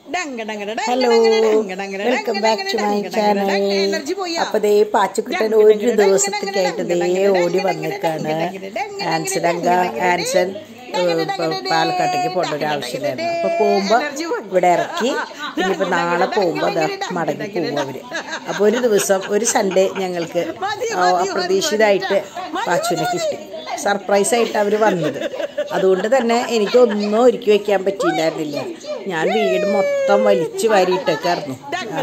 Hello welcome back to my channel അപ്പൊ ദേ പാച്ചുക്കുട്ടൻ ഒരു ദിവസത്തേക്കായിട്ട് ദേ ഓടി വന്നിട്ടാണ് ആൻസൺ അങ്ക ആൻസൺ ഏഹ്, ഇപ്പൊ പാലക്കാട്ടേക്ക് പോകേണ്ട ഒരു ആവശ്യമില്ലായിരുന്നു അപ്പൊ പോകുമ്പോ ഇവിടെ ഇറക്കി ഇനിയിപ്പോ നാളെ പോകുമ്പോ ദാ മടങ്ങി പോകും അവര് അപ്പൊ ഒരു ദിവസം ഒരു സൺഡേ ഞങ്ങൾക്ക് ആ, അപ്രതീക്ഷിതമായിട്ട് പാച്ചുവിനെ കിട്ടി സർപ്രൈസ് ആയിട്ട് അവർ വന്നത് അതുകൊണ്ട് തന്നെ എനിക്കൊന്നും ഒരുക്കി വെക്കാൻ പറ്റിയില്ലായിരുന്നില്ല ഞാൻ വീട് മൊത്തം വലിച്ചു വാരിയിട്ടേക്കായിരുന്നു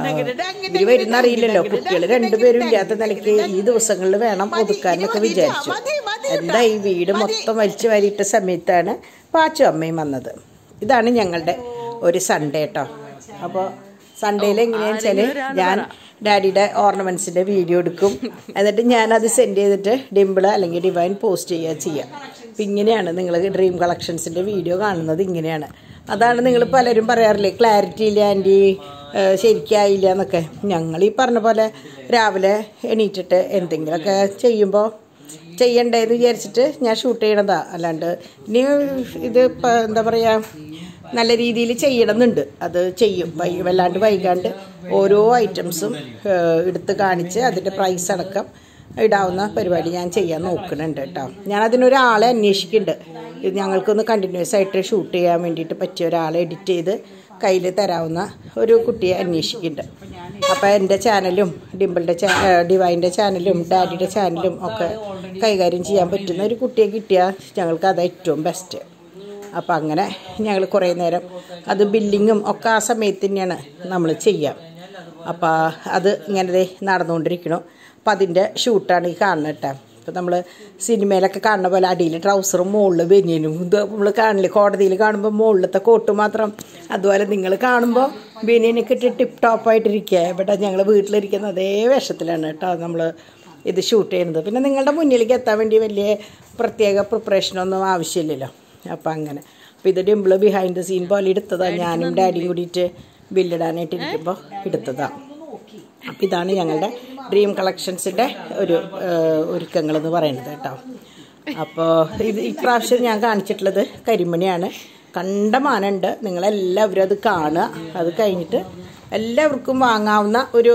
ഇവര് വരുന്ന അറിയില്ലല്ലോ കുട്ടികൾ രണ്ടുപേരും ഇല്ലാത്ത നിലയ്ക്ക് ഈ ദിവസങ്ങളിൽ വേണം ഒതുക്കാനൊക്കെ വിചാരിച്ചു എന്താ ഈ വീട് മൊത്തം വലിച്ചു വാരിയിട്ട സമയത്താണ് പാച്ചു അമ്മയും വന്നത് ഇതാണ് ഞങ്ങളുടെ ഒരു സൺഡേ കേട്ടോ അപ്പോൾ സൺഡേയിൽ എങ്ങനെയാണെന്ന് വെച്ചാൽ ഞാൻ ഡാഡിയുടെ ഓർണമെന്റ്സിന്റെ വീഡിയോ എടുക്കും എന്നിട്ട് ഞാൻ അത് സെൻഡ് ചെയ്തിട്ട് ഡിംപിൾ അല്ലെങ്കിൽ ഡിവൈൻ പോസ്റ്റ് ചെയ്യുക ചെയ്യാം അപ്പം ഇങ്ങനെയാണ് നിങ്ങൾ ഡ്രീം കളക്ഷൻസിന്റെ വീഡിയോ കാണുന്നത് ഇങ്ങനെയാണ് അതാണ് നിങ്ങൾ പലരും പറയാറില്ലേ ക്ലാരിറ്റി ഇല്ല ആൻറ്റി ശരിക്കായില്ല എന്നൊക്കെ ഞങ്ങൾ ഈ പറഞ്ഞ പോലെ രാവിലെ എണീറ്റിട്ട് എന്തെങ്കിലുമൊക്കെ ചെയ്യുമ്പോൾ ചെയ്യണ്ടേന്ന് വിചാരിച്ചിട്ട് ഞാൻ ഷൂട്ട് ചെയ്യണതാ അല്ലാണ്ട് ഇനി ഇത് ഇപ്പം എന്താ പറയുക നല്ല രീതിയിൽ ചെയ്യണമെന്നുണ്ട് അത് ചെയ്യും വൈ വല്ലാണ്ട് വൈകാണ്ട് ഓരോ ഐറ്റംസും എടുത്ത് കാണിച്ച് അതിൻ്റെ പ്രൈസ് അടക്കം ഇടാവുന്ന പരിപാടി ഞാൻ ചെയ്യാൻ നോക്കുന്നുണ്ട് കേട്ടോ ഞാൻ അതിനൊരാളെ അന്വേഷിക്കുന്നുണ്ട് ഇത് ഞങ്ങൾക്കൊന്ന് കണ്ടിന്യൂസ് ആയിട്ട് ഷൂട്ട് ചെയ്യാൻ വേണ്ടിയിട്ട് പറ്റിയ ഒരാളെ എഡിറ്റ് ചെയ്ത് കയ്യിൽ തരാവുന്ന ഒരു കുട്ടിയെ അന്വേഷിക്കുന്നുണ്ട് അപ്പോൾ എൻ്റെ ചാനലും ഡിംപിളിൻ്റെ ചാ ഡിവൈൻ്റെ ചാനലും ഡാഡിയുടെ ചാനലും ഒക്കെ കൈകാര്യം ചെയ്യാൻ പറ്റുന്ന ഒരു കുട്ടിയെ കിട്ടിയാൽ ഞങ്ങൾക്ക് അത് ഏറ്റവും ബെസ്റ്റ് അപ്പം അങ്ങനെ ഞങ്ങൾ കുറേ നേരം അത് ബില്ലിങ്ങും ഒക്കെ ആ സമയത്ത് തന്നെയാണ് നമ്മൾ ചെയ്യാം അപ്പോൾ അത് ഇങ്ങനെ ദേ നടന്നുകൊണ്ടിരിക്കണു അപ്പം അതിൻ്റെ ഷൂട്ടാണ് ഈ കാണുന്നത് കേട്ടോ ഇപ്പം നമ്മൾ സിനിമയിലൊക്കെ കാണുന്ന പോലെ അടിയിൽ ട്രൗസറും മുകളിൽ ബനിയനും ഇത് നമ്മൾ കാണില്ല കോടതിയിൽ കാണുമ്പോൾ മുകളിലത്തെ കോട്ട് മാത്രം അതുപോലെ നിങ്ങൾ കാണുമ്പോൾ ബനിയനൊക്കെ ഇട്ട് ടിപ്പ് ടോപ്പായിട്ടിരിക്കുക ഇവിടെ ഞങ്ങൾ വീട്ടിലിരിക്കുന്ന അതേ വേഷത്തിലാണ് കേട്ടോ നമ്മൾ ഇത് ഷൂട്ട് ചെയ്യുന്നത് പിന്നെ നിങ്ങളുടെ മുന്നിലേക്ക് എത്താൻ വേണ്ടി വലിയ പ്രത്യേക പ്രിപ്പറേഷനൊന്നും ആവശ്യമില്ലല്ലോ അപ്പം അങ്ങനെ അപ്പം ഇത് ഡിംപിള് ബിഹൈൻഡ് ദ സീൻ പോലെ എടുത്തതാണ് ഞാനും ഡാഡിയും കൂടിയിട്ട് ബില്ലിടാനായിട്ട് ഇരിക്കുമ്പോൾ എടുത്തതാണ് അപ്പം ഇതാണ് ഞങ്ങളുടെ ഡ്രീം കളക്ഷൻസിൻ്റെ ഒരു ഒരുക്കങ്ങൾ എന്ന് പറയുന്നത് കേട്ടോ അപ്പോൾ ഇത് ഇപ്രാവശ്യം ഞാൻ കാണിച്ചിട്ടുള്ളത് കരിമണിയാണ് കണ്ടമാനുണ്ട് നിങ്ങളെല്ലാവരും അത് കാണുക അത് കഴിഞ്ഞിട്ട് എല്ലാവർക്കും വാങ്ങാവുന്ന ഒരു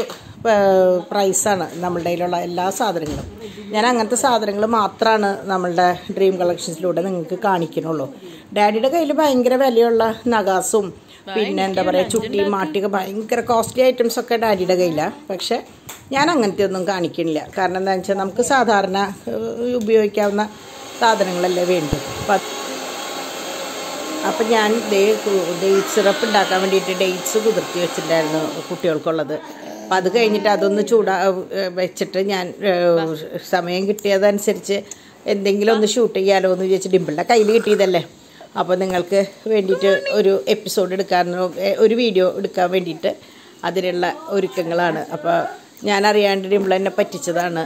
പ്രൈസാണ് നമ്മളുടെ കയ്യിലുള്ള എല്ലാ സാധനങ്ങളും ഞാൻ അങ്ങനത്തെ സാധനങ്ങൾ മാത്രമാണ് നമ്മളുടെ ഡ്രീം കളക്ഷൻസിലൂടെ നിങ്ങൾക്ക് കാണിക്കണുള്ളൂ ഡാഡിയുടെ കയ്യിൽ ഭയങ്കര വിലയുള്ള നഗാസും പിന്നെ എന്താ പറയുക ചുട്ടിയും മാട്ടിയൊക്കെ ഭയങ്കര കോസ്റ്റ്ലി ഐറ്റംസ് ഒക്കെ ഡാഡിയുടെ കയ്യിലാണ് പക്ഷെ ഞാൻ അങ്ങനത്തെ ഒന്നും കാണിക്കണില്ല കാരണം എന്താണെന്ന് വെച്ചാൽ നമുക്ക് സാധാരണ ഏഹ്, ഉപയോഗിക്കാവുന്ന സാധനങ്ങളല്ലേ വേണ്ടു അപ്പം അപ്പം ഞാൻ ഡേറ്റ് സിറപ്പ് ഉണ്ടാക്കാൻ വേണ്ടിയിട്ട് ഡേറ്റ്സ് കുതിർത്തി വെച്ചിട്ടുണ്ടായിരുന്നു കുട്ടികൾക്കുള്ളത് അപ്പം അത് കഴിഞ്ഞിട്ട് അതൊന്ന് ചൂടാ ഏഹ് വെച്ചിട്ട് ഞാൻ ഏഹ് സമയം കിട്ടിയതനുസരിച്ച് എന്തെങ്കിലും ഒന്ന് ഷൂട്ട് ചെയ്യാലോ എന്ന് വിചാരിച്ച് ഡിമ്പിളിൻ്റെ കയ്യിൽ കിട്ടിയതല്ലേ അപ്പോൾ നിങ്ങൾക്ക് വേണ്ടിയിട്ട് ഒരു എപ്പിസോഡ് എടുക്കാൻ ഏഹ് ഒരു വീഡിയോ എടുക്കാൻ വേണ്ടിയിട്ട് അതിനുള്ള ഒരുക്കങ്ങളാണ് അപ്പോൾ ഞാൻ അറിയാണ്ട് ഡിമ്പിൾ എന്നെ പറ്റിച്ചതാണ്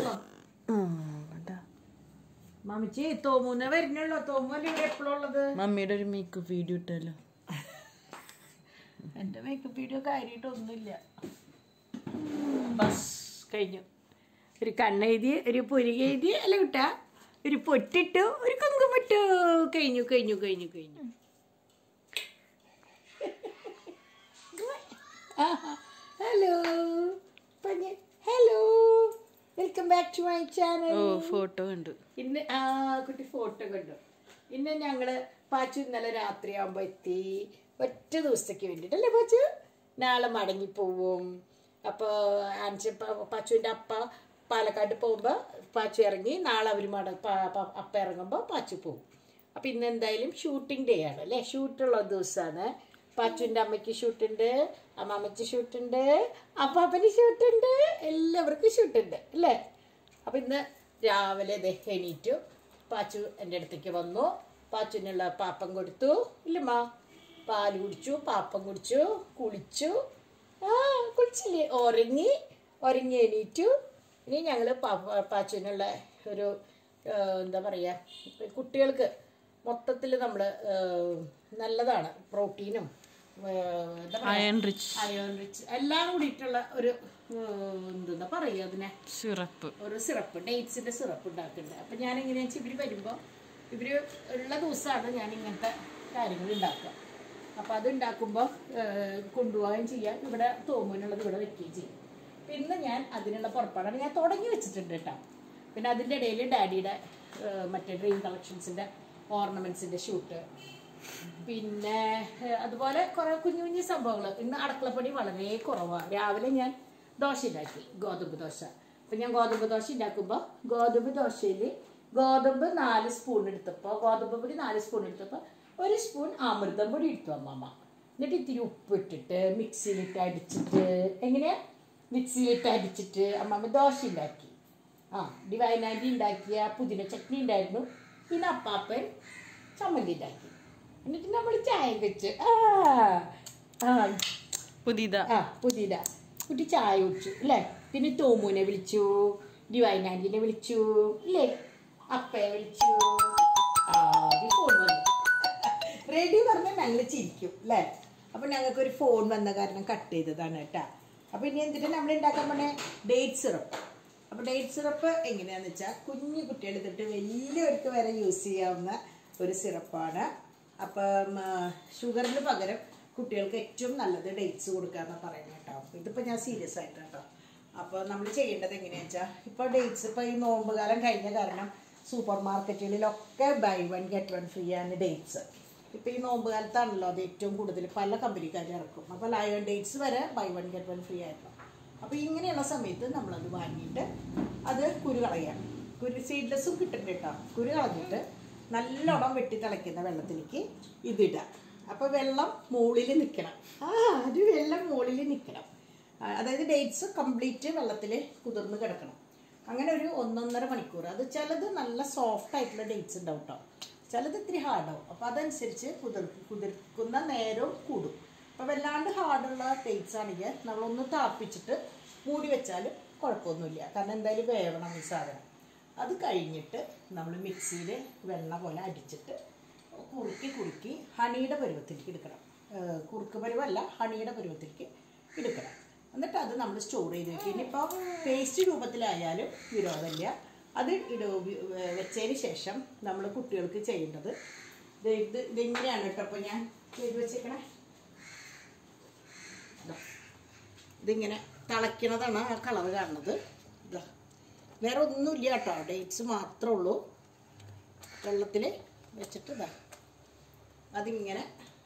മമ്മിച്ചി തോമുന്ന വരുന്നുള്ളൂ തോമു എപ്പോഴും ഉള്ളത് മമ്മിയുടെ ഒരു മേക്കപ്പ് വീഡിയോ ഇട്ടല്ലോ എൻ്റെ മേക്കപ്പ് വീഡിയോ കാര്യമായിട്ടൊന്നുമില്ല ബസ് കഴിഞ്ഞു ഒരു കണ്ണെഴുതി ഒരു പുരിക എഴുതി അല്ല കുട്ടാ ഒരു പൊട്ടിട്ടു ഒരു കുങ്കുമിട്ടു കഴിഞ്ഞു കഴിഞ്ഞു കഴിഞ്ഞു കഴിഞ്ഞു hello hello welcome back to my channel ഓ ഫോട്ടോ കണ്ടു ഇന്ന് ആ കുട്ടി ഫോട്ടോ കണ്ടു ഇന്ന് ഞങ്ങള് പാച്ചു ഇന്നലെ രാത്രിയാകുമ്പോ എത്തി ഒറ്റ ദിവസത്തേക്ക് വേണ്ടിട്ടല്ലേ പാച്ചു നാളെ മടങ്ങിപ്പോവും അപ്പോൾ ആൻസി പാച്ചുവിൻ്റെ അപ്പ പാലക്കാട് പോകുമ്പോൾ പാച്ചു ഇറങ്ങി നാളെ അവർ മട പ- പ- അപ്പ ഇറങ്ങുമ്പോൾ പാച്ചു പോകും അപ്പം ഇന്ന് എന്തായാലും ഷൂട്ടിംഗ് ഡേ ആണ് അല്ലേ ഷൂട്ടുള്ള ദിവസമാണ് പാച്ചുവിൻ്റെ അമ്മയ്ക്ക് ഷൂട്ടുണ്ട് അമ്മാമ്മയ്ക്ക് ഷൂട്ടുണ്ട് അപ്പാപ്പന് ഷൂട്ടുണ്ട് എല്ലാവർക്കും ഷൂട്ടുണ്ട് അല്ലേ അപ്പം ഇന്ന് രാവിലെ ദേ എണീറ്റു പാച്ചു എൻ്റെ അടുത്തേക്ക് വന്നു പാച്ചുവിനുള്ള പാപ്പം കൊടുത്തു ഇല്ലമ്മ പാല് കുടിച്ചു പാപ്പം കുടിച്ചു കുളിച്ചു ആ കുളിച്ചില്ലേ ഉറങ്ങി ഉറങ്ങി എണീറ്റു ഇനി ഞങ്ങൾ പാച്ചുവിനുള്ള ഒരു ആ, എന്താ പറയുക കുട്ടികൾക്ക് മൊത്തത്തിൽ നമ്മൾ നല്ലതാണ് പ്രോട്ടീനും ആ, എന്താ പറയുക അയൺ റിച്ച് അയോൺ റിച്ച് എല്ലാം കൂടിയിട്ടുള്ള ഒരു എന്താ പറയുക അതിനെ സിറപ്പ് ഒരു സിറപ്പ് ഡേറ്റ്സിന്റെ സിറപ്പ് ഉണ്ടാക്കുന്നുണ്ട് അപ്പം ഞാൻ എങ്ങനെയാണെന്ന് വെച്ചാൽ ഇവർ വരുമ്പോൾ ഇവർ ഉള്ള ദിവസമാണ് ഞാൻ ഇങ്ങനത്തെ കാര്യങ്ങൾ ഉണ്ടാക്കുക അപ്പോൾ അത് ഉണ്ടാക്കുമ്പോൾ കൊണ്ടുപോവുകയും ചെയ്യാം ഇവിടെ തോമുനുള്ളത് ഇവിടെ വെക്കുകയും ചെയ്യും പിന്നെ ഞാൻ അതിനുള്ള പുറപ്പാടാണ് ഞാൻ തുടങ്ങി വെച്ചിട്ടുണ്ട് കേട്ടോ പിന്നെ അതിൻ്റെ ഇടയിൽ ഡാഡിയുടെ ഏഹ്, മറ്റേ ഡ്രീം കളക്ഷൻസിൻ്റെ ഓർണമെൻറ്റ്സിൻ്റെ ഷൂട്ട് പിന്നെ ഏഹ്, അതുപോലെ കുറേ കുഞ്ഞു കുഞ്ഞു സംഭവങ്ങൾ ഇന്ന് അടുക്കളപ്പണി വളരെ കുറവാണ് രാവിലെ ഞാൻ ദോശ ഉണ്ടാക്കി ഗോതമ്പ് ദോശ അപ്പം ഞാൻ ഗോതമ്പ് ദോശ ഉണ്ടാക്കുമ്പോൾ ഗോതമ്പ് ദോശയിൽ ഗോതമ്പ് നാല് സ്പൂൺ എടുത്തപ്പോൾ ഗോതമ്പ് പൊടി നാല് സ്പൂൺ എടുത്തപ്പോൾ ഒരു സ്പൂൺ അമൃതം പൊടി എടുത്തു അമ്മമ്മ എന്നിട്ട് ഇത്തിരി ഉപ്പ് ഇട്ടിട്ട് മിക്സിയിലിട്ട് അടിച്ചിട്ട് എങ്ങനെയാ മിക്സിയിലിട്ട് അടിച്ചിട്ട് അമ്മമ്മ ദോശ ഉണ്ടാക്കി ആ ഡിവൈൻ ആൻറ്റി ഉണ്ടാക്കിയ പുതിന ചട്നി ഉണ്ടായിരുന്നു പിന്നെ അപ്പാപ്പൻ ചമ്മന്തി ഉണ്ടാക്കി എന്നിട്ട് നമ്മൾ ചായ വെച്ച് ആ ആ പുതിയതാ ആ പുതിയത കുട്ടി ചായ കുടിച്ചു അല്ലേ പിന്നെ തോമുനെ വിളിച്ചു ഡിവൈൻ ആൻറ്റിനെ വിളിച്ചു അല്ലേ അപ്പയെ വിളിച്ചു ആ ഫോൺ വന്നു റെഡി പറഞ്ഞാൽ ഞങ്ങൾ ചിരിക്കും അല്ലേ അപ്പൊ ഞങ്ങൾക്ക് ഒരു ഫോൺ വന്ന കാരണം കട്ട് ചെയ്തതാണ് കേട്ടാ അപ്പൊ ഇനി എന്തിനാ നമ്മൾ ഉണ്ടാക്കാൻ പോണേ ഡേറ്റ് സിറപ്പ് അപ്പൊ ഡേറ്റ് സിറപ്പ് എങ്ങനെയാന്ന് വെച്ചാൽ കുഞ്ഞു കുട്ടികൾ തൊട്ട് വലിയവർക്ക് വരെ യൂസ് ചെയ്യാവുന്ന ഒരു സിറപ്പാണ് അപ്പം ഷുഗറിന് പകരം കുട്ടികൾക്ക് ഏറ്റവും നല്ലത് ഡേറ്റ്സ് കൊടുക്കാന്ന് പറയുന്നത് കേട്ടോ അപ്പൊ ഇതിപ്പോ ഞാൻ സീരിയസ് ആയിട്ട് കേട്ടോ അപ്പോൾ നമ്മൾ ചെയ്യേണ്ടത് എങ്ങനെയാ വെച്ചാൽ ഇപ്പോൾ ഡേറ്റ്സ് ഇപ്പോൾ ഈ നോമ്പ് കാലം കഴിഞ്ഞ കാരണം സൂപ്പർ മാർക്കറ്റുകളിലൊക്കെ buy one get one free ആണ് ഡേറ്റ്സ് ഇപ്പോൾ ഈ നോമ്പ് കാലത്താണല്ലോ അത് ഏറ്റവും കൂടുതൽ പല കമ്പനിക്കാരും ഇറക്കും അപ്പോൾ ലയൺ ഡേറ്റ്സ് വരെ buy one get one free ആയിരുന്നു അപ്പോൾ ഇങ്ങനെയുള്ള സമയത്ത് നമ്മളത് വാങ്ങിയിട്ട് അത് കുരു കളയാം കുരു സീഡ്ലെസ്സും കിട്ടുന്നുണ്ട് കേട്ടോ കുരു കളഞ്ഞിട്ട് നല്ലോണം വെട്ടി തിളയ്ക്കുന്ന വെള്ളത്തിലേക്ക് ഇതിടാം അപ്പോൾ വെള്ളം മുകളിൽ നിൽക്കണം ആ അത് വെള്ളം മുകളിൽ നിൽക്കണം ആ, അതായത് ഡേറ്റ്സ് കംപ്ലീറ്റ് വെള്ളത്തിൽ കുതിർന്ന് കിടക്കണം അങ്ങനെ ഒരു ഒന്നൊന്നര മണിക്കൂർ അത് ചിലത് നല്ല സോഫ്റ്റ് ആയിട്ടുള്ള ഡേറ്റ്സ് ഉണ്ടാവും കേട്ടോ ചിലത് ഇത്തിരി ഹാർഡാവും അപ്പോൾ അതനുസരിച്ച് കുതിർ കുതിർക്കുന്ന നേരവും കൂടും അപ്പോൾ വല്ലാണ്ട് ഹാർഡുള്ള ഡേറ്റ്സ് ആണെങ്കിൽ നമ്മളൊന്ന് താപ്പിച്ചിട്ട് മൂടി വെച്ചാലും കുഴപ്പമൊന്നുമില്ല കാരണം എന്തായാലും വേവണം ഈ സാധനം അത് കഴിഞ്ഞിട്ട് നമ്മൾ മിക്സിയിൽ വെണ്ണ പോലെ അടിച്ചിട്ട് കുറുക്കി കുറുക്കി ഹണിയുടെ പരുവത്തിലേക്ക് എടുക്കണം ഏഹ് കുറുക്ക് പരുവല്ല ഹണിയുടെ പരുവത്തിലേക്ക് എടുക്കണം എന്നിട്ട് അത് നമ്മൾ സ്റ്റോർ ചെയ്ത് വെക്കും ഇനിയിപ്പോൾ പേസ്റ്റ് രൂപത്തിലായാലും വിരോധമില്ല അത് ഇട വെച്ചതിന് ശേഷം നമ്മൾ കുട്ടികൾക്ക് ചെയ്യേണ്ടത് ദേ ഇത് ഇതിങ്ങനെയാണ് കേട്ടോ അപ്പോൾ ഞാൻ ചെയ്ത് വെച്ചേക്കണേ ഇതാ. ഇതിങ്ങനെ തിളയ്ക്കണതാണ് ആ കളർ കാണുന്നത് ഇതാ വേറെ ഒന്നുമില്ല കേട്ടോ ഡേറ്റ്സ് മാത്രമേ ഉള്ളൂ വെള്ളത്തിൽ വെച്ചിട്ട് ഇതാ അതിങ്ങനെ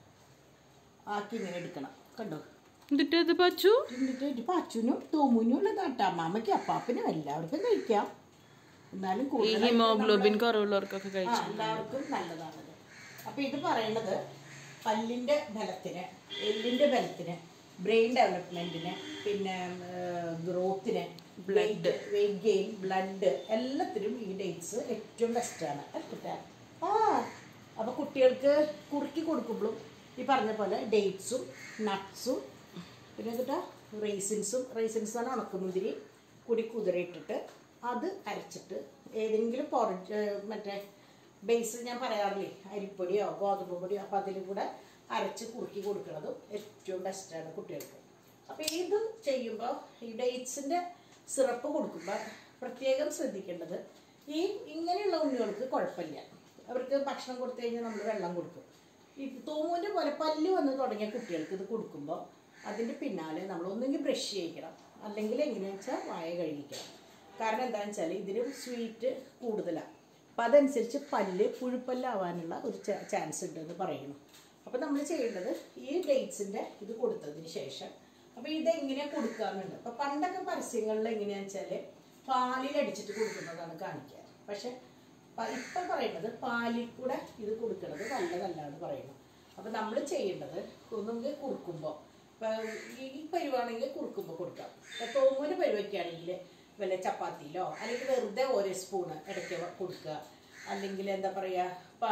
ആക്കി ഇങ്ങനെ എടുക്കണം കണ്ടോ എന്നിട്ട് അത് പച്ചു എന്നിട്ട് ഇത് പാച്ചുനും തോമുനും ഉള്ളതാട്ടാ അമ്മാമ്മയ്ക്കും അപ്പാപ്പനും എല്ലാവർക്കും കഴിക്കാം എന്നാലും ഈ കൂടുതലായിട്ട് ഹിമോഗ്ലോബിൻ കുറവുള്ളവർക്കൊക്കെ ആ, കഴിച്ചു എല്ലാവർക്കും നല്ലതാണത് അപ്പൊ ഇത് പറയുന്നത് പല്ലിന്റെ ബലത്തിന് എല്ലിന്റെ ബലത്തിന് ബ്രെയിൻ ഡെവലപ്മെന്റിന് പിന്നെ ഗ്രോത്തിന് ബ്ലഡ് വെയിറ്റ് ഗെയിൻ ബ്ലഡ് എല്ലാത്തിനും ഈ ഡേറ്റ്സ് ഏറ്റവും ബെസ്റ്റാണ് എടുക്കട്ടെ ആ അപ്പൊ കുട്ടികൾക്ക് കുറുക്കി കൊടുക്കുമ്പോഴും ഈ പറഞ്ഞ പോലെ ഡേറ്റ്സും നട്ട്സും പിന്നെ എന്നിട്ടാ റേസിൻസും റേസിൻസ് ആണ് ഉണക്കമുന്തിരി കൂടി കുതിരയിട്ടിട്ട് അത് അരച്ചിട്ട് ഏതെങ്കിലും പൊറ മറ്റേ ബേസ് ഞാൻ പറയാറില്ലേ അരിപ്പൊടിയോ ഗോതമ്പ് പൊടിയോ അപ്പോൾ അതിൽ കൂടെ അരച്ച് കുറുക്കി കൊടുക്കുന്നതും ഏറ്റവും ബെസ്റ്റാണ് കുട്ടികൾക്ക് അപ്പോൾ ഇതും ചെയ്യുമ്പോൾ ഈ ഡേറ്റ്സിൻ്റെ സിറപ്പ് കൊടുക്കുമ്പോൾ പ്രത്യേകം ശ്രദ്ധിക്കേണ്ടത് ഈ ഇങ്ങനെയുള്ള ഉണ്ണികൾക്ക് കുഴപ്പമില്ല അവർക്ക് ഭക്ഷണം കൊടുത്തു കഴിഞ്ഞാൽ നമ്മൾ വെള്ളം കൊടുക്കും ഈ തൂമുൻ്റെ പോലെ പല്ല് വന്ന് തുടങ്ങിയ കുട്ടികൾക്ക് ഇത് കൊടുക്കുമ്പോൾ അതിൻ്റെ പിന്നാലെ നമ്മൾ ഒന്നെങ്കിൽ ബ്രഷ് ചെയ്യിക്കണം അല്ലെങ്കിൽ എങ്ങനെയാണെന്ന് വെച്ചാൽ വായ കഴുകിക്കണം കാരണം എന്താണെന്ന് വെച്ചാൽ ഇതിന് സ്വീറ്റ് കൂടുതലാണ് അപ്പം അതനുസരിച്ച് പല്ല് പുഴുപ്പല്ലാവാനുള്ള ഒരു ചാൻസ് ഉണ്ടെന്ന് പറയുന്നു അപ്പോൾ നമ്മൾ ചെയ്യേണ്ടത് ഈ ഡേറ്റ്സിൻ്റെ ഇത് കൊടുത്തതിന് ശേഷം അപ്പോൾ ഇതെങ്ങനെയാണ് കൊടുക്കാന്നുണ്ട് അപ്പോൾ പണ്ടൊക്കെ പരസ്യങ്ങളിൽ എങ്ങനെയാണെന്ന് വെച്ചാൽ പാലിൽ അടിച്ചിട്ട് കൊടുക്കുന്നതാണ് കാണിക്കുക പക്ഷെ പ- ഇപ്പം പറയുന്നത് പാലിൽ കൂടെ ഇത് കൊടുക്കുന്നത് നല്ലതല്ല എന്ന് പറയുന്നു അപ്പം നമ്മൾ ചെയ്യേണ്ടത് ഒന്നുകിൽ കുറുക്കുമ്പോൾ ഇപ്പം ഈ പരുവാണെങ്കിൽ കുറുക്കുമ്പോൾ കൊടുക്കാം ഇപ്പം തോമുന് പരുവയ്ക്കാണെങ്കിൽ വല്ല ചപ്പാത്തിയിലോ അല്ലെങ്കിൽ വെറുതെ ഓരോ സ്പൂണ് ഇടയ്ക്ക് കൊടുക്കുക അല്ലെങ്കിൽ എന്താ പറയുക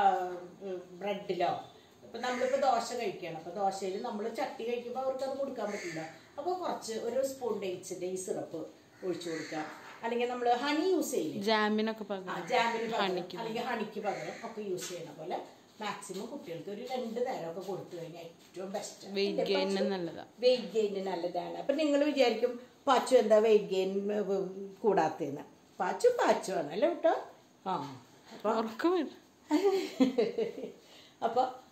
ബ്രെഡിലോ ഇപ്പം നമ്മളിപ്പോൾ ദോശ കഴിക്കുകയാണ് അപ്പോൾ ദോശയിൽ നമ്മൾ ചട്ടി കഴിക്കുമ്പോൾ അവർക്കത് കൊടുക്കാൻ പറ്റില്ല അപ്പോൾ കുറച്ച് ഒരു സ്പൂൺ ഡേറ്റ്സിൻ്റെ ഈ സിറപ്പ് ഒഴിച്ചു കൊടുക്കുക അല്ലെങ്കിൽ നമ്മൾ ഹണി യൂസ് ചെയ്യില്ലേ ജാമിനൊക്കെ ആ, പകരം ജാമിന് പകരം അല്ലെങ്കിൽ ഹണിക്ക് പകരം ഒക്കെ യൂസ് ചെയ്യണ പോലെ മാക്സിമം കുട്ടികൾക്ക് ഒരു രണ്ട് നേരമൊക്കെ കൊടുത്തു കഴിഞ്ഞാൽ ഏറ്റവും ബെസ്റ്റ് വെയിറ്റ് ഗെയിന് നല്ലതാ വെയിറ്റ് ഗെയിന് നല്ലതാണ് അപ്പം നിങ്ങൾ വിചാരിക്കും പാച്ചു എന്താ വെയിറ്റ് ഗെയിൻ കൂടാത്തതെന്ന് പാച്ചു പാച്ചു ആണ് അല്ലേ കേട്ടോ ആ അപ്പോൾ ഉറക്കം വരും അപ്പോൾ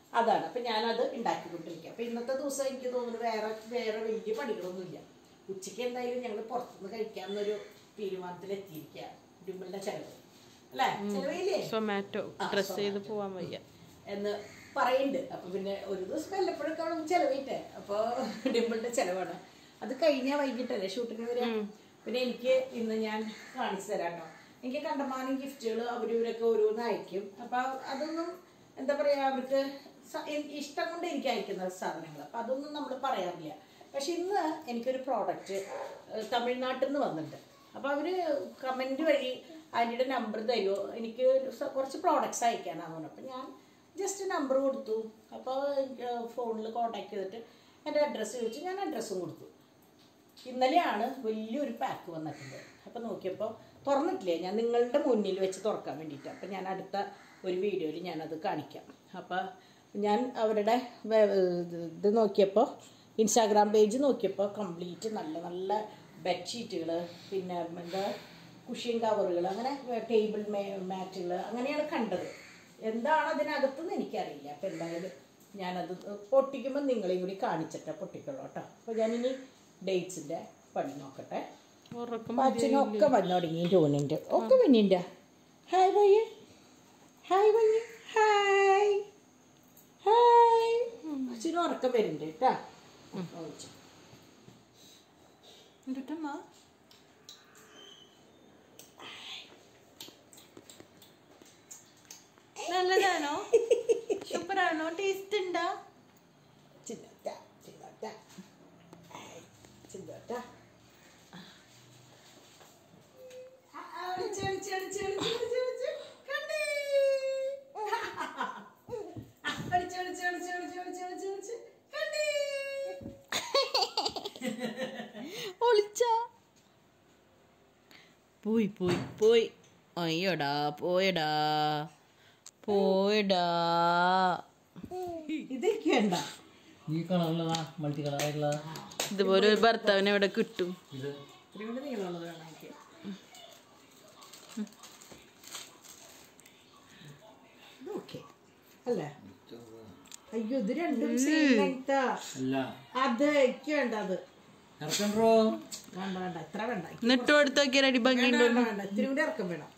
അതാണ് അപ്പം ഞാനത് ഉണ്ടാക്കിക്കൊണ്ടിരിക്കുക അപ്പം ഇന്നത്തെ ദിവസം എനിക്ക് തോന്നുന്നു വേറെ വേറെ വലിയ പണികളൊന്നുമില്ല ഉച്ചയ്ക്ക് എന്തായാലും ഞങ്ങൾ പുറത്തുനിന്ന് കഴിക്കാമെന്നൊരു തീരുമാനത്തിലെത്തിയിരിക്കുക ഡിമ്പിളിൻ്റെ ചിലവ് അല്ലേ ചിലവില്ലേ സൊമാറ്റോ ആ, ഡ്രസ് ചെയ്ത് Zomato. പോവാൻ വയ്യ എന്ന് പറയുന്നുണ്ട് അപ്പൊ പിന്നെ ഒരു ദിവസം വല്ലപ്പോഴൊക്കെ അവിടെ ചെലവിട്ടെ അപ്പൊ ഡിമ്പിളിന്റെ ചെലവാണ് അത് കഴിഞ്ഞാൽ വൈകിട്ടല്ലേ ഷൂട്ടിന് വരിക പിന്നെ എനിക്ക് ഇന്ന് ഞാൻ കാണിച്ചു തരാം കേട്ടോ എനിക്ക് കണ്ടമാനം ഗിഫ്റ്റുകൾ അവരവരൊക്കെ ഓരോന്ന് അയക്കും അപ്പൊ അതൊന്നും എന്താ പറയാ അവർക്ക് സ- എ- ഇഷ്ടം കൊണ്ട് എനിക്ക് അയക്കുന്ന സാധനങ്ങൾ അപ്പൊ അതൊന്നും നമ്മൾ പറയാറില്ല പക്ഷെ ഇന്ന് എനിക്കൊരു പ്രോഡക്റ്റ് തമിഴ്നാട്ടിൽ നിന്ന് വന്നിട്ടുണ്ട് അപ്പൊ അവര് കമന്റ് വഴി അതിൻ്റെ നമ്പർ തരുമോ എനിക്ക് സ- കുറച്ച് പ്രോഡക്റ്റ്സ് അയക്കാനാന്ന് പറഞ്ഞു അപ്പൊ ഞാൻ ജസ്റ്റ് നമ്പർ കൊടുത്തു അപ്പോൾ ഫോണിൽ കോണ്ടാക്ട് ചെയ്തിട്ട് എൻ്റെ അഡ്രസ്സ് ചോദിച്ചു ഞാൻ അഡ്രസ്സും കൊടുത്തു ഇന്നലെയാണ് വലിയൊരു പാക്ക് വന്നിട്ടുണ്ട് അപ്പോൾ നോക്കിയപ്പോൾ തുറന്നിട്ടില്ലേ ഞാൻ നിങ്ങളുടെ മുന്നിൽ വെച്ച് തുറക്കാൻ വേണ്ടിയിട്ട് അപ്പം ഞാൻ അടുത്ത ഒരു വീഡിയോയിൽ ഞാനത് കാണിക്കാം അപ്പോൾ ഞാൻ അവരുടെ വെ- ഇത് നോക്കിയപ്പോൾ ഇൻസ്റ്റാഗ്രാം പേജ് നോക്കിയപ്പോൾ കംപ്ലീറ്റ് നല്ല നല്ല ബെഡ്ഷീറ്റുകൾ പിന്നെ എന്താ കുഷ്യൻ കവറുകൾ അങ്ങനെ ടേബിൾ മേ മാറ്റുകൾ അങ്ങനെയാണ് കണ്ടത് എന്താണ് അതിനകത്തെന്ന് എനിക്കറിയില്ല അപ്പം എന്തായാലും ഞാനത് പൊട്ടിക്കുമ്പോൾ നിങ്ങളെയും കൂടി കാണിച്ചിട്ട് പൊട്ടിക്കുള്ളൂ കേട്ടോ അപ്പോൾ ഞാനിനി ഡേറ്റ്സിൻ്റെ പണി നോക്കട്ടെ ഉറക്കം അച്ഛനൊക്കെ വന്നു തുടങ്ങി ടൂണിൻ്റെ ഒക്കെ വന്നിൻ്റെ ഹായ് വയ്യ ഹായ് വയ്യ ഹായ് ഹായ് അച്ഛനും ഉറക്കം വരുന്നുണ്ട് കേട്ടാ എന്നിട്ടമ്മ നല്ലതാണോ സൂപ്പറാണോ ടേസ്റ്റ് ഉണ്ടോ ചിന്നോട്ട ചിന്നോട്ട ഹായ്, ചിന്നോട്ട ആ, ആ, ഒളിച്ച്, ഒളിച്ച്, ഒളിച്ച്, ഒളിച്ച്, ഒളിച്ച്, ഒളിച്ച്. കണ്ടേ? ആ, ഒളിച്ച്, ഒളിച്ച്, ഒളിച്ച്, ഒളിച്ച്, ഒളിച്ച്, ഒളിച്ച്, ഒളിച്ച്. കണ്ടേ? ഒളിച്ച പോയി പോയി പോയി അയ്യോടാ പോയടാ പോയടാ ഇതൊക്കെ ഉണ്ടോ ഈ കളറുള്ളതാ മൾട്ടി കളറായിട്ടുള്ള ഇതുപോലെ ഒരു ഭർത്താവിനെ ഇവിടെ കിട്ടും ഇത് ഇത്രയും കൂടി നീളമുള്ളത് വേണം എനിക്ക് ഓക്കെ അല്ലേ അയ്യോ ഇത് രണ്ടും സെയിം ലെങ്താ അല്ല അത് എനിക്ക് വേണ്ട അത് ഇറക്കണ്ടോ വേണ്ട വേണ്ട ഇത്ര വേണ്ട എനിക്ക് എന്നിട്ട് കൊടുത്ത് നോക്കിയാൽ അടി വേണ്ട ഭംഗിയുണ്ടോ വേണ്ട വേണ്ട ഇത്തിരി കൂടി ഇറക്കം വേണം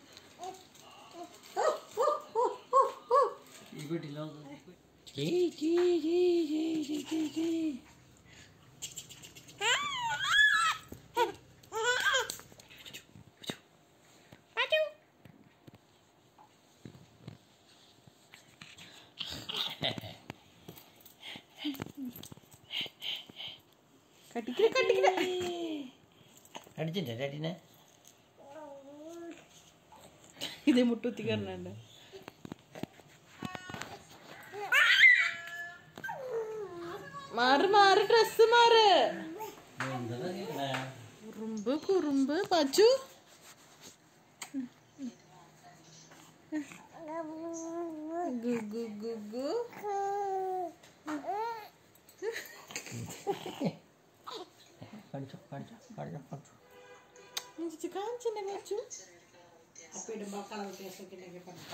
ഓ, ഓ, ഓ, ഓ, ഓ. ഈ വീട്ടിലോ കട്ടിക്കില്ല കട്ടിക്കില്ല അടിച്ചില്ലേ ചേട്ടിനെ ഇതേ മുട്ടുത്തി കറണുണ്ട് മാറ് മാറ് ഡ്രസ് മാറ് എന്താ കേൾക്കണേ കുറുമ്പ് കുറുമ്പ് പച്ചു ഗു ഗു ഗു ഗു കാണിച്ചോ കാണിച്ചോ കാണിച്ചോ കാണിച്ചോ ചേച്ചി കാണിച്ചെന്നെ പച്ചു അപ്പൊ ഇടുമ്പോ കളർ വ്യത്യാസമൊക്കെ ഉണ്ടെങ്കിൽ പറഞ്ഞു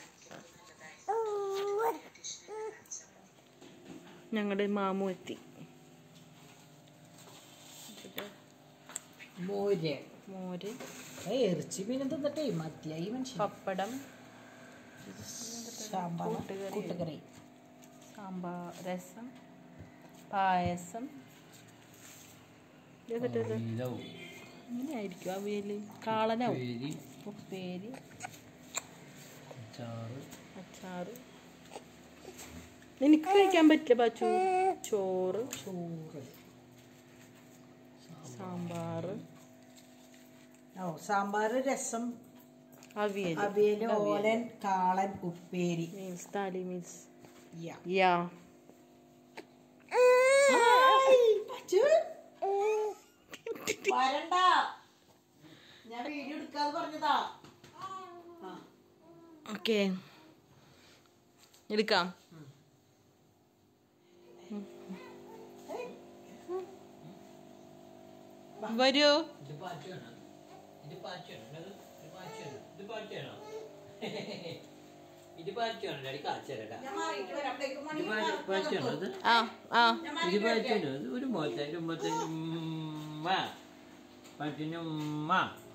ഞങ്ങളുടെ മാമു എത്തി മോര് മോര് ഏയ് ഇറച്ചി മീൻ തിന്നിട്ടേ മതിയായി മനുഷ്യൻ പപ്പടം സാമ്പാർ കൂട്ടുകറി. കൂട്ടുകറി സാമ്പാർ രസം പായസം ഇതെന്നിട്ടത് അവിയലാവും. ഇങ്ങനെയായിരിക്കും അവിയല് കാളനാവും ഉപ്പേരി ഉപ്പേരി അച്ചാറ് അച്ചാറ് എനിക്ക് കഴിക്കാൻ പറ്റില്ല പച്ചു ചോറ് ചോറ് സാമ്പാർ ഓ സാമ്പാർ രസം അവിയൽ അവിയൽ ഓലൻ കാളൻ ഉപ്പേരി means thali means yeah. Yeah hi, Pachu. വരണ്ട ഞാൻ വീഡിയോ എടുക്കാന്ന് പറഞ്ഞതാ ആ, ഓക്കെ എടുക്കാം വരൂ ഇത് പാച്ചയാണ് ഇത് പാച്ചയാണ് ഇത് പാച്ചയാണ് ഇത് പാച്ചയാണോ ഇത് പാറ്റാണ് ഡാഡി കാച്ചരടാ ഇത് പാറ്റാണ് അത് ആ ആ ഇത് പാറ്റാണ് അത് ഒരു മോത്തൻ്റെ ഉമ്മത്തൻ്റെ ഉമ്മ പാറ്റിൻ്റെ ഉമ്മ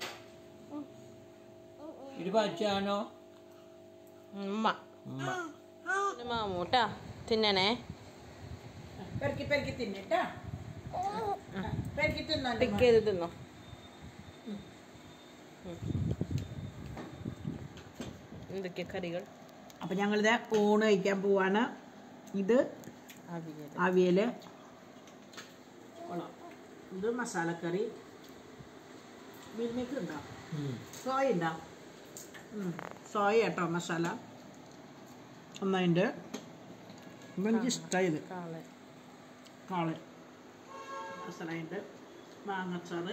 ഇത് പാറ്റാണോ ഉമ്മ ഉമ്മ പിന്നെ മാമൂട്ടാ തിന്നണേ പെറുക്കി പെറുക്കി തിന്നിട്ടാ പെറുക്കി തിന്നോ പിക്ക് ചെയ്ത് തിന്നോ എന്തൊക്കെ കറികൾ അപ്പൊ ഞങ്ങളിത് ഊണ് കഴിക്കാൻ പോവാണ് ഇത് അവിയൽ അവിയൽ കൊള്ളാം ഇത് മസാലക്കറി മിൽമേക്ക് ഉണ്ടോ സോയ ഉണ്ടോ ഉം. സോയ കേട്ടോ മസാല ഒന്നതിൻ്റെ ഇപ്പം എനിക്ക് ഇഷ്ടമായത് കാളെ കാള് മസാലയുണ്ട് മാങ്ങച്ചാറ്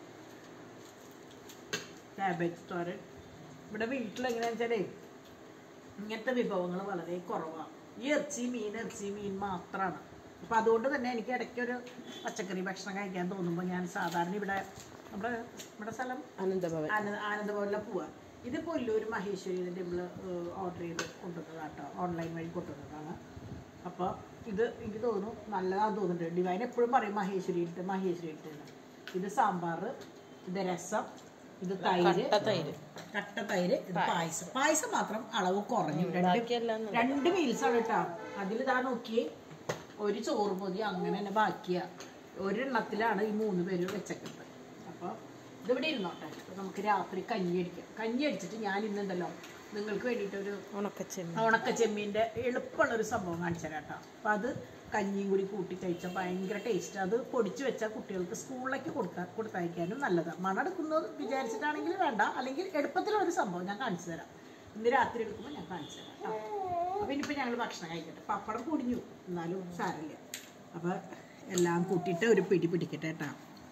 ക്യാബേജ് തോരൻ ഇവിടെ വീട്ടിൽ എങ്ങനെയാണെന്ന് വെച്ചാലേ ഇങ്ങനത്തെ വിഭവങ്ങൾ വളരെ കുറവാണ് ഈ ഇറച്ചി മീൻ ഇറച്ചി മീൻ മാത്രമാണ് അപ്പം അതുകൊണ്ട് തന്നെ എനിക്ക് ഇടയ്ക്കൊരു പച്ചക്കറി ഭക്ഷണം കഴിക്കാൻ തോന്നുമ്പോൾ ഞാൻ സാധാരണ ഇവിടെ നമ്മുടെ നമ്മുടെ സ്ഥലം അനന്തഭവൻ ആനന്ദ ആനന്ദഭവനിലെ പോവാ ഇത് പുല്ലൂർ മഹേശ്വരി ഇതിൻ്റെ നമ്മൾ ഓർഡർ ചെയ്ത് കൊണ്ടുവന്നതാണ് കേട്ടോ ഓൺലൈൻ വഴി കൊണ്ടുവന്നതാണ് അപ്പോൾ ഇത് എനിക്ക് തോന്നുന്നു നല്ലതാണെന്ന് തോന്നുന്നുണ്ട് ഡിവൈൻ എപ്പോഴും പറയും മഹേശ്വരി ഇട്ട് മഹേശ്വരി ഇട്ട് ഇത് സാമ്പാർ ഇത് രസം ഇത് തൈര് കട്ട തൈര് കട്ട തൈര് ഇത് പായസം പായസം മാത്രം അളവ് കുറഞ്ഞു രണ്ട് ബാക്കിയെല്ലാം നല്ല- രണ്ട് മീൽസാണ് കേട്ടോ അതിൽ ഇതാ നോക്കിയേ ഒരു ചോറ് പൊതി അങ്ങനെ തന്നെ ബാക്കിയാ ഒരെണ്ണത്തിലാണ് ഈ മൂന്ന് പേര് വെച്ചേക്കുന്നത് അപ്പോൾ ഇതിവിടെ ഇരുന്നോട്ടെ അപ്പോൾ നമുക്ക് രാത്രി കഞ്ഞി അടിക്കാം കഞ്ഞി അടിച്ചിട്ട് ഞാൻ ഇന്നുണ്ടല്ലോ നിങ്ങൾക്ക് വേണ്ടിയിട്ടൊരു ഉണക്കച്ചെമ്മീൻ ഉണക്ക ചെമ്മീൻ്റെ എളുപ്പമുള്ള ഒരു സംഭവം കാണിച്ചു തരാം കേട്ടോ അപ്പം അത് കഞ്ഞിയും കൂടി കൂട്ടി കഴിച്ചാൽ ഭയങ്കര ടേസ്റ്റ് അത് പൊടിച്ച് വെച്ചാൽ കുട്ടികൾക്ക് സ്കൂളിലേക്ക് കൊടുക്കാൻ കൊടുത്തയക്കാനും നല്ലതാണ് മണെടുക്കുന്നത് വിചാരിച്ചിട്ടാണെങ്കിൽ വേണ്ട അല്ലെങ്കിൽ എളുപ്പത്തിലൊരു സംഭവം ഞാൻ കാണിച്ചു തരാം ഇന്ന് രാത്രി എടുക്കുമ്പോൾ ഞാൻ കാണിച്ചു തരാം കേട്ടോ അപ്പം ഇനിയിപ്പോൾ ഞങ്ങൾ ഭക്ഷണം കഴിക്കട്ടെ പപ്പടം പൊടിഞ്ഞു എന്നാലും സാരമില്ല അപ്പോൾ എല്ലാം കൂട്ടിയിട്ട് ഒരു പിടി പിടിക്കട്ടെ കേട്ടോ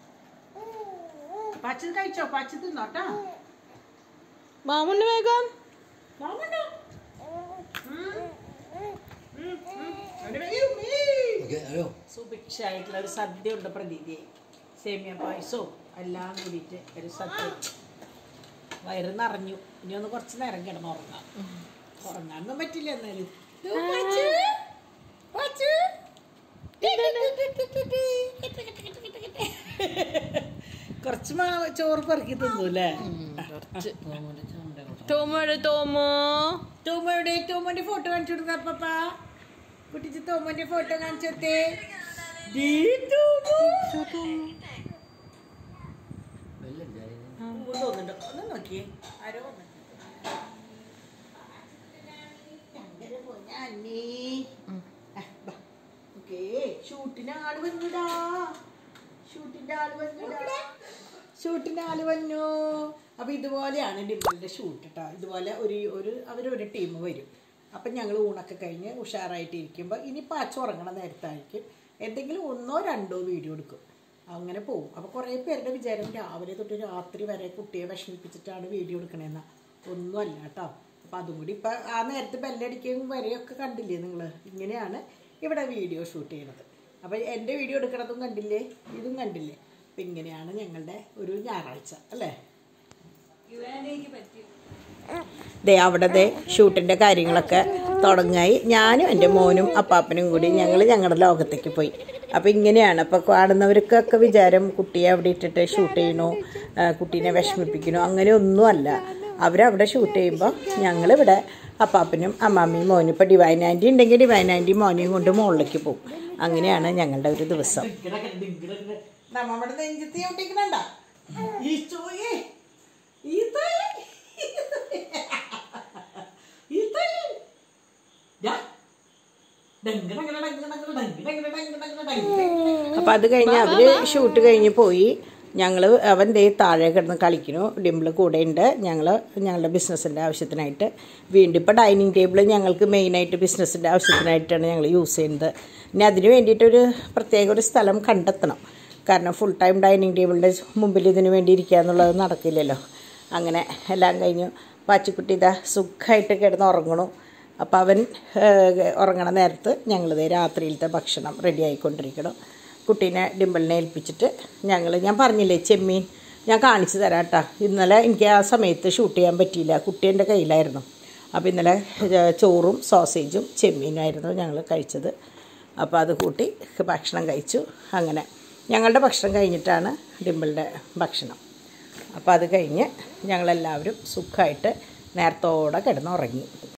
പച്ചത് കഴിച്ചോ പച്ച തിന്നോട്ടാ മാമുണ്ട് വേഗം മാമുണ്ടോ ഹലോ സുഭിക്ഷമായിട്ടുള്ള ഒരു സദ്യ ഉണ്ട് പ്രതീതി സേമിയ പായസവും എല്ലാം കൂടിയിട്ട് ഒരു സദ്യ വയറ് നിറഞ്ഞു ഇനി ഒന്ന് കുറച്ച് നേരം കിടന്ന് ഉറങ്ങാം ഉറങ്ങാനൊന്നും പറ്റില്ല എന്നാലും ദോ പാച്ചു, പാച്ചു. കുറച്ച് മാ ചോറ് പെറുക്കി തിന്നു അല്ലേ കുറച്ച് തോമൻ്റെ ചുണ്ട തോമോട് തോമോ തോമയുടെ തോമന്റെ ഫോട്ടോ കാണിച്ചു കൊടുക്ക പപ്പ കുട്ടിച്ച് തോമന്റെ ഫോട്ടോ കാണിച്ചു കൊടുത്തേ ദേ തോമോ. പൂവ് തോന്നുന്നുണ്ട് ഒന്ന് നോക്കിയേ ആരോ വന്നിട്ടുണ്ട്. അങ്ങനെ പൊന്നാനി. ആ, ബാ. ഓക്കേ ഷൂട്ടിന് ആള് വന്നുടാ ഷൂട്ടിന്റെ ആള് വന്നുടാ ഷൂട്ടിന്റെ ആള് വന്നു അപ്പൊ ഇതുപോലെയാണ് ഡിംപിളിന്റെ ഷൂട്ട് കേട്ടോ ഇതുപോലെ ഒരു ഒരു അവരൊരു ടീം വരും അപ്പം ഞങ്ങൾ ഊണൊക്കെ കഴിഞ്ഞ് ഉഷാറായിട്ട് ഇരിക്കുമ്പോൾ ഇനി പാച്ച ഉറങ്ങണ നേരത്തായിരിക്കും എന്തെങ്കിലും ഒന്നോ രണ്ടോ വീഡിയോ എടുക്കും അങ്ങനെ പോകും അപ്പോൾ കുറേ പേരുടെ വിചാരം രാവിലെ തൊട്ട് രാത്രി വരെ കുട്ടിയെ വിഷമിപ്പിച്ചിട്ടാണ് വീഡിയോ എടുക്കണേന്ന ഒന്നുമല്ല കേട്ടോ അപ്പം അതും കൂടി ഇപ്പം ആ നേരത്തെ ബെല്ലടിക്കുകയും വരെയൊക്കെ കണ്ടില്ലേ നിങ്ങൾ ഇങ്ങനെയാണ് ഇവിടെ വീഡിയോ ഷൂട്ട് ചെയ്യണത് അപ്പോൾ എൻ്റെ വീഡിയോ എടുക്കണതും കണ്ടില്ലേ ഇതും കണ്ടില്ലേ അപ്പം ഇങ്ങനെയാണ് ഞങ്ങളുടെ ഒരു ഞായറാഴ്ച അല്ലേ ദേ അവിടെ ദേ ഷൂട്ടിൻ്റെ കാര്യങ്ങളൊക്കെ തുടങ്ങായി ഞാനും എൻ്റെ മോനും അപ്പാപ്പനും കൂടി ഞങ്ങൾ ഞങ്ങളുടെ ലോകത്തേക്ക് പോയി അപ്പോൾ ഇങ്ങനെയാണ് അപ്പോൾ കാണുന്നവർക്കൊക്കെ വിചാരം കുട്ടിയെ അവിടെ ഇട്ടിട്ട് ഷൂട്ട് ചെയ്യണു ആ, കുട്ടീനെ വിഷമിപ്പിക്കണു അങ്ങനെ ഒന്നുമല്ല അവരവിടെ ഷൂട്ട് ചെയ്യുമ്പോൾ ഞങ്ങളിവിടെ അപ്പാപ്പനും അമ്മാമ്മയും മോനും ഇപ്പോൾ ഡിവൈൻ ആൻറ്റി ഉണ്ടെങ്കിൽ ഡിവൈൻ ആൻറ്റി മോനെയും കൊണ്ട് മുകളിലേക്ക് പോകും അങ്ങനെയാണ് ഞങ്ങളുടെ ഒരു ദിവസം നമ്മുടെ നെഞ്ചത്തി ഒട്ടിക്കണണ്ട ഈ ചോയേ ഈ തോയേ ഈ തോയേ അപ്പൊ അത് കഴിഞ്ഞ് അവര് ഷൂട്ട് കഴിഞ്ഞ് പോയി ഞങ്ങൾ അവൻ ദേ താഴെ കിടന്ന് കളിക്കുന്നു ഡിംപിൾ കൂടെ ഉണ്ട് ഞങ്ങൾ ഞങ്ങളുടെ ബിസിനസ്സിൻ്റെ ആവശ്യത്തിനായിട്ട് വീണ്ടും ഇപ്പോൾ ഡൈനിങ് ടേബിൾ ഞങ്ങൾക്ക് മെയിനായിട്ട് ബിസിനസ്സിൻ്റെ ആവശ്യത്തിനായിട്ടാണ് ഞങ്ങൾ യൂസ് ചെയ്യുന്നത് ഇനി അതിന് വേണ്ടിയിട്ടൊരു പ്രത്യേക ഒരു സ്ഥലം കണ്ടെത്തണം കാരണം ഫുൾ ടൈം ഡൈനിങ് ടേബിളിൻ്റെ മുമ്പിൽ ഇതിന് വേണ്ടി ഇരിക്കുക എന്നുള്ളത് നടക്കില്ലല്ലോ അങ്ങനെ എല്ലാം കഴിഞ്ഞു പാച്ചിക്കുട്ടി ഇതാ സുഖമായിട്ട് കിടന്ന് ഉറങ്ങണു അപ്പോൾ അവൻ ഏഹ്, ഉറങ്ങണ നേരത്ത് ഞങ്ങളിത് രാത്രിയിലത്തെ ഭക്ഷണം റെഡി ആയിക്കൊണ്ടിരിക്കണം കുട്ടീനെ ഡിമ്പിളിനെ ഏൽപ്പിച്ചിട്ട് ഞങ്ങൾ ഞാൻ പറഞ്ഞില്ലേ ചെമ്മീൻ ഞാൻ കാണിച്ചു തരാം കേട്ടോ ഇന്നലെ എനിക്ക് ആ സമയത്ത് ഷൂട്ട് ചെയ്യാൻ പറ്റിയില്ല കുട്ടി എൻ്റെ കയ്യിലായിരുന്നു അപ്പോൾ ഇന്നലെ ഏഹ്, ചോറും സോസേജും ചെമ്മീനുമായിരുന്നു ഞങ്ങൾ കഴിച്ചത് അപ്പോൾ അത് കൂട്ടി ഭക്ഷണം കഴിച്ചു അങ്ങനെ ഞങ്ങളുടെ ഭക്ഷണം കഴിഞ്ഞിട്ടാണ് ഡിമ്പിളുടെ ഭക്ഷണം അപ്പോൾ അത് കഴിഞ്ഞ് ഞങ്ങളെല്ലാവരും സുഖമായിട്ട് നേരത്തോടെ കിടന്നുറങ്ങി